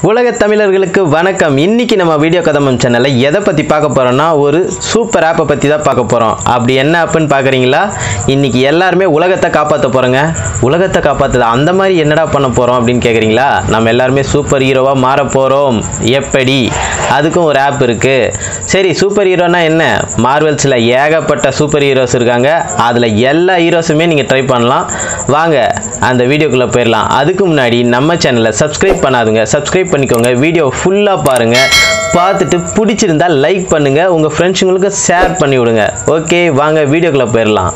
உலக தமிழர்களுக்கு வணக்கம் இன்னைக்கு நம்ம வீடியோ கதமம் சேனலில் எதை பற்றி பார்க்க போகிறோம்னா ஒரு சூப்பர் ஆப்பை பற்றி தான் பார்க்க போகிறோம் அப்படி என்ன ஆப்புன்னு பார்க்குறீங்களா இன்னைக்கு எல்லாருமே உலகத்தை காப்பாற்ற போகிறோங்க உலகத்தை காப்பாற்றுது அந்த மாதிரி என்னடா பண்ண போகிறோம் அப்படின்னு கேட்குறீங்களா நம்ம எல்லாருமே சூப்பர் ஹீரோவாக மாற போகிறோம் எப்படி அதுக்கும் ஒரு ஆப் இருக்குது சரி சூப்பர் ஹீரோனா என்ன மார்வல்ஸில் ஏகப்பட்ட சூப்பர் ஹீரோஸ் இருக்காங்க அதில் எல்லா ஹீரோஸுமே நீங்கள் ட்ரை பண்ணலாம் வாங்க அந்த வீடியோக்குள்ளே போயிடலாம் அதுக்கு முன்னாடி நம்ம சேனலை சப்ஸ்கிரைப் பண்ணாதுங்க சப்ஸ்கிரைப் பண்ணிக்கோங்க வீடியோ ஃபுல்லாக பாருங்கள் பார்த்துட்டு பிடிச்சிருந்தா லைக் பண்ணுங்கள் உங்கள் ஃப்ரெண்ட்ஸுங்களுக்கு ஷேர் பண்ணி விடுங்க ஓகே வாங்க வீடியோக்குள்ளே போயிடலாம்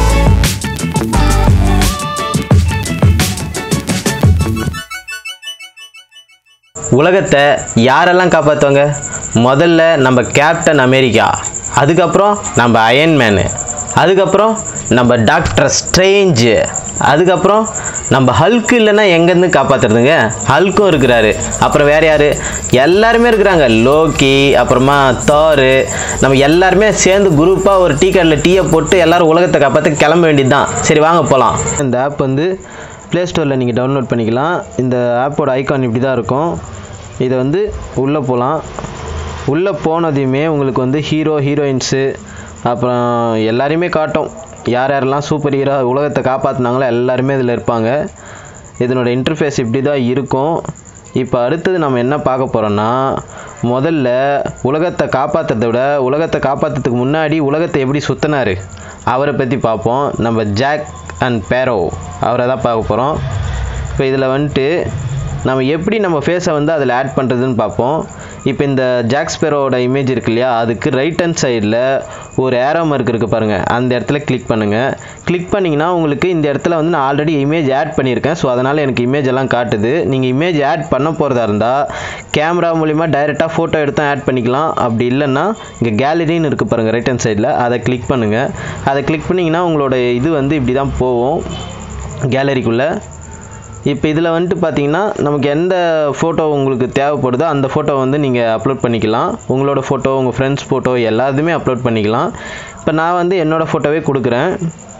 உலகத்தை யாரெல்லாம் காப்பாற்றுவாங்க முதல்ல நம்ம கேப்டன் அமெரிக்கா அதுக்கப்புறம் நம்ம அயன்மேனு அதுக்கப்புறம் நம்ம டாக்டர் ஸ்ட்ரேஞ்சு அதுக்கப்புறம் நம்ம ஹல்க்கு இல்லைன்னா எங்கேருந்து காப்பாற்றுறதுங்க ஹல்க்கும் இருக்கிறாரு அப்புறம் வேறு யார் எல்லாருமே இருக்கிறாங்க லோக்கி அப்புறமா தாரு நம்ம எல்லாருமே சேர்ந்து குரூப்பாக ஒரு டீ கடையில் டீயை போட்டு எல்லாரும் உலகத்தை காப்பாற்ற கிளம்ப வேண்டியது தான் சரி வாங்க போகலாம் இந்த ஆப் வந்து ப்ளே ஸ்டோரில் நீங்கள் டவுன்லோட் பண்ணிக்கலாம் இந்த ஆப்போட ஐகான் இப்படி தான் இருக்கும் இதை வந்து உள்ளே போகலாம் உள்ளே போனதையுமே உங்களுக்கு வந்து ஹீரோ ஹீரோயின்ஸு அப்புறம் எல்லாரையுமே காட்டும் யார் யாரெல்லாம் சூப்பர் ஹீரோ உலகத்தை காப்பாற்றினாங்களோ எல்லாருமே இதில் இருப்பாங்க இதனோட இன்டர்ஃபேஸ் இப்படி தான் இருக்கும் இப்போ அடுத்தது நம்ம என்ன பார்க்க போகிறோன்னா முதல்ல உலகத்தை காப்பாற்றுறத விட உலகத்தை காப்பாற்றுறதுக்கு முன்னாடி உலகத்தை எப்படி சுற்றினாரு அவரை பற்றி பார்ப்போம் நம்ம ஜாக் அண்ட் பேரோ அவரை தான் பார்க்க போகிறோம் இப்போ இதில் வந்துட்டு நம்ம எப்படி நம்ம ஃபேஸை வந்து அதில் ஆட் பண்ணுறதுன்னு பார்ப்போம் இப்போ இந்த ஜாக்ஸ்பெரோட இமேஜ் இருக்கு இல்லையா அதுக்கு ரைட் ஹேண்ட் சைடில் ஒரு ஏரோ மார்க் இருக்குது பாருங்கள் அந்த இடத்துல கிளிக் பண்ணுங்கள் கிளிக் பண்ணிங்கன்னா உங்களுக்கு இந்த இடத்துல வந்து நான் ஆல்ரெடி இமேஜ் ஆட் பண்ணியிருக்கேன் ஸோ அதனால் எனக்கு இமேஜ் எல்லாம் காட்டுது நீங்கள் இமேஜ் ஆட் பண்ண போகிறதா இருந்தால் கேமரா மூலிமா டைரெக்டாக ஃபோட்டோ எடுத்து ஆட் பண்ணிக்கலாம் அப்படி இல்லைன்னா இங்கே கேலரின்னு இருக்குது பாருங்கள் ரைட் ஹேண்ட் சைடில் அதை கிளிக் பண்ணுங்கள் அதை கிளிக் பண்ணிங்கன்னா உங்களோட இது வந்து இப்படி தான் போகும் கேலரிக்குள்ளே இப்போ இதில் வந்துட்டு பார்த்தீங்கன்னா நமக்கு எந்த ஃபோட்டோ உங்களுக்கு தேவைப்படுதோ அந்த ஃபோட்டோ வந்து நீங்கள் அப்லோட் பண்ணிக்கலாம் உங்களோட ஃபோட்டோ உங்கள் ஃப்ரெண்ட்ஸ் ஃபோட்டோ எல்லாத்தையுமே அப்லோட் பண்ணிக்கலாம் இப்போ நான் வந்து என்னோடய ஃபோட்டோவே கொடுக்குறேன்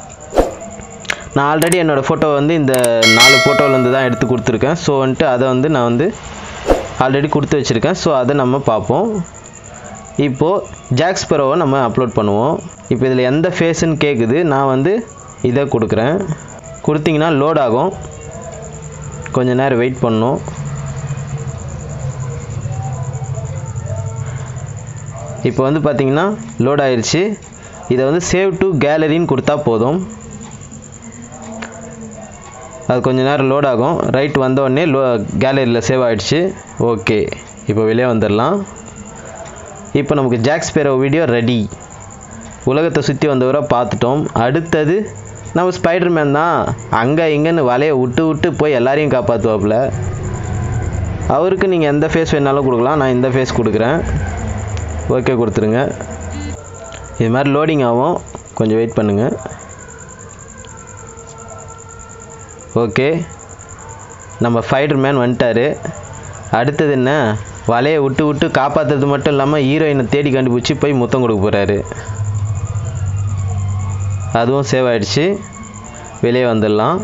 நான் ஆல்ரெடி என்னோடய ஃபோட்டோ வந்து இந்த நாலு ஃபோட்டோலேருந்து தான் எடுத்து கொடுத்துருக்கேன் ஸோ வந்துட்டு அதை வந்து நான் வந்து ஆல்ரெடி கொடுத்து வச்சுருக்கேன் ஸோ அதை நம்ம பார்ப்போம் இப்போது ஜாக்ஸ்பெரோவை நம்ம அப்லோட் பண்ணுவோம் இப்போ இதில் எந்த ஃபேஸுன்னு கேட்குது நான் வந்து இதை கொடுக்குறேன் கொடுத்தீங்கன்னா லோட் ஆகும் கொஞ்ச நேரம் வெயிட் பண்ணணும் இப்போ வந்து பார்த்தீங்கன்னா லோட் ஆயிடுச்சு இதை வந்து சேவ் டு கேலரின்னு கொடுத்தா போதும் அது கொஞ்ச நேரம் லோட் ஆகும் ரைட் வந்த உடனே லோ கேலரியில் சேவ் ஆகிடுச்சு ஓகே இப்போ வெளியே வந்துடலாம் இப்போ நமக்கு ஜாக்ஸ் பேரோ வீடியோ ரெடி உலகத்தை சுற்றி வந்தவரை பார்த்துட்டோம் அடுத்தது நம்ம ஸ்பைடர் மேன் தான் அங்கே இங்கேன்னு வலையை விட்டு விட்டு போய் எல்லாரையும் காப்பாற்றுவாப்புல அவருக்கு நீங்கள் எந்த ஃபேஸ் வேணாலும் கொடுக்கலாம் நான் இந்த ஃபேஸ் கொடுக்குறேன் ஓகே கொடுத்துருங்க இது மாதிரி லோடிங் ஆகும் கொஞ்சம் வெயிட் பண்ணுங்கள் ஓகே நம்ம ஸ்பைடர் மேன் வந்துட்டார் அடுத்தது என்ன வலையை விட்டு விட்டு காப்பாற்றுறது மட்டும் இல்லாமல் ஹீரோயினை தேடி கண்டுபிடிச்சி போய் முத்தம் கொடுக்க போகிறாரு அதுவும் சேவ் ஆகிடுச்சு வெளியே வந்துடலாம்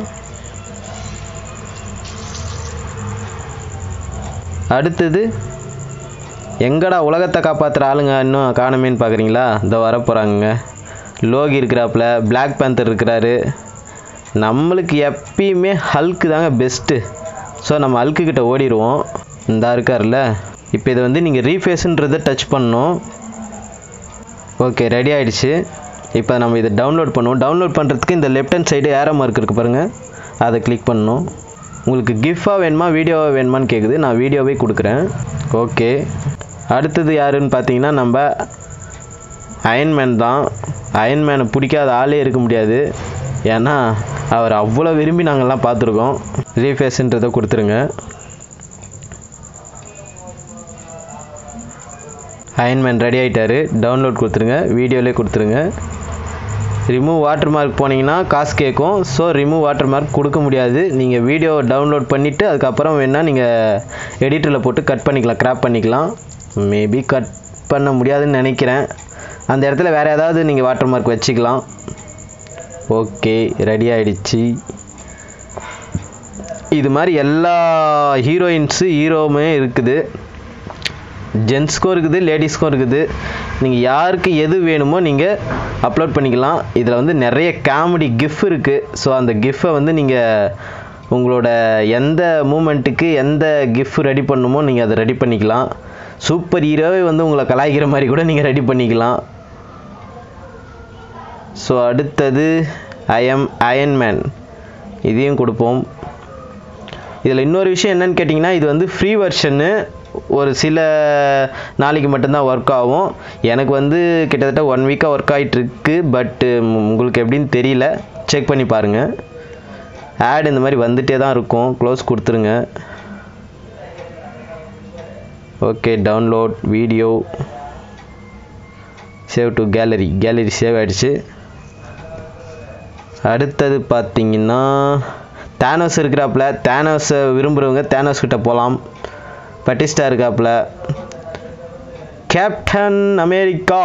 அடுத்தது எங்கடா உலகத்தை காப்பாற்றுற ஆளுங்க இன்னும் காணுமேன்னு பார்க்குறீங்களா இந்த வரப்போகிறாங்க லோகி இருக்கிறாப்புல பிளாக் பேந்தர் இருக்கிறாரு நம்மளுக்கு எப்பயுமே ஹல்க்கு தாங்க பெஸ்ட்டு ஸோ நம்ம ஹல்க்கு கிட்ட ஓடிடுவோம் இந்தா இருக்கார்ல இப்போ இதை வந்து நீங்கள் ரீஃபேஸுன்றதை டச் பண்ணணும் ஓகே ரெடி ஆகிடுச்சு இப்போ நம்ம இதை டவுன்லோட் பண்ணுவோம் டவுன்லோட் பண்ணுறதுக்கு இந்த left hand side arrow mark இருக்குது பாருங்கள் அதை கிளிக் பண்ணணும் உங்களுக்கு கிஃப்டாக வேணுமா வீடியோவாக வேணுமான்னு கேட்குது நான் வீடியோவே கொடுக்குறேன் ஓகே அடுத்தது யாருன்னு பார்த்தீங்கன்னா நம்ம அயன்மேன் தான் அயன்மேனை பிடிக்காத ஆளே இருக்க முடியாது ஏன்னா அவர் அவ்வளோ விரும்பி நாங்கள்லாம் பார்த்துருக்கோம் ரீஃபேஸுன்றதை கொடுத்துருங்க அயன்மேன் ரெடி ஆகிட்டாரு டவுன்லோட் கொடுத்துருங்க வீடியோலே கொடுத்துருங்க ரிமூவ் வாட்டர் மார்க் போனீங்கன்னா காசு கேட்கும் ஸோ ரிமூவ் வாட்டர் மார்க் கொடுக்க முடியாது நீங்கள் வீடியோ டவுன்லோட் பண்ணிவிட்டு அதுக்கப்புறம் வேணால் நீங்கள் எடிட்டரில் போட்டு கட் பண்ணிக்கலாம் கிராப் பண்ணிக்கலாம் மேபி கட் பண்ண முடியாதுன்னு நினைக்கிறேன் அந்த இடத்துல வேறு ஏதாவது நீங்கள் வாட்டர் மார்க் வச்சுக்கலாம் ஓகே ரெடி ஆகிடுச்சு இது மாதிரி எல்லா ஹீரோயின்ஸு ஹீரோவுமே இருக்குது ஜென்ஸ்க்கும் இருக்குது லேடிஸ்க்கும் இருக்குது நீங்கள் யாருக்கு எது வேணுமோ நீங்கள் அப்லோட் பண்ணிக்கலாம் இதில் வந்து நிறைய காமெடி கிஃப் இருக்குது ஸோ அந்த கிஃபை வந்து நீங்கள் உங்களோட எந்த மூமெண்ட்டுக்கு எந்த கிஃப் ரெடி பண்ணுமோ நீங்கள் அதை ரெடி பண்ணிக்கலாம் சூப்பர் ஹீரோவே வந்து உங்களை கலாய்க்கிற மாதிரி கூட நீங்கள் ரெடி பண்ணிக்கலாம் ஸோ அடுத்தது ஐஎம் அயன்மேன் இதையும் கொடுப்போம் இதில் இன்னொரு விஷயம் என்னன்னு கேட்டிங்கன்னா இது வந்து ஃப்ரீ வெர்ஷன்னு ஒரு சில நாளைக்கு மட்டும்தான் ஒர்க் ஆகும் எனக்கு வந்து கிட்டத்தட்ட ஒன் வீக்காக ஒர்க் ஆகிட்டுருக்கு பட்டு உங்களுக்கு எப்படின்னு தெரியல செக் பண்ணி பாருங்கள் ஆட் இந்த மாதிரி வந்துட்டே தான் இருக்கும் க்ளோஸ் கொடுத்துருங்க okay download video save to gallery gallery save ஆகிடுச்சு அடுத்தது பார்த்தீங்கன்னா தேனோஸ் இருக்கிறாப்புல தேனோஸை விரும்புகிறவங்க தேனோஸ் கிட்ட போகலாம் பட்டிஸ்டா இருக்காப்புல கேப்டன் அமெரிக்கா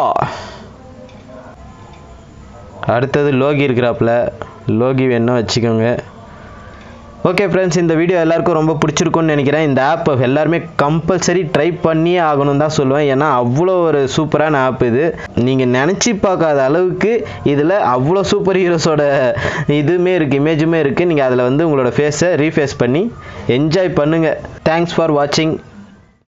அடுத்தது லோகி இருக்கிறாப்புல லோகி வேணா வச்சுக்கோங்க ஓகே ஃப்ரெண்ட்ஸ் இந்த வீடியோ எல்லாருக்கும் ரொம்ப பிடிச்சிருக்கும்னு நினைக்கிறேன் இந்த ஆப் எல்லாருமே கம்பல்சரி ட்ரை பண்ணியே ஆகணும் தான் சொல்லுவேன் ஏன்னா அவ்வளோ ஒரு சூப்பரான ஆப் இது நீங்கள் நினச்சி பார்க்காத அளவுக்கு இதில் அவ்வளோ சூப்பர் ஹீரோஸோட இதுவுமே இருக்குது இமேஜுமே இருக்குது நீங்கள் அதில் வந்து உங்களோட ஃபேஸை ரீஃபேஸ் பண்ணி என்ஜாய் பண்ணுங்கள் தேங்க்ஸ் ஃபார் வாட்சிங்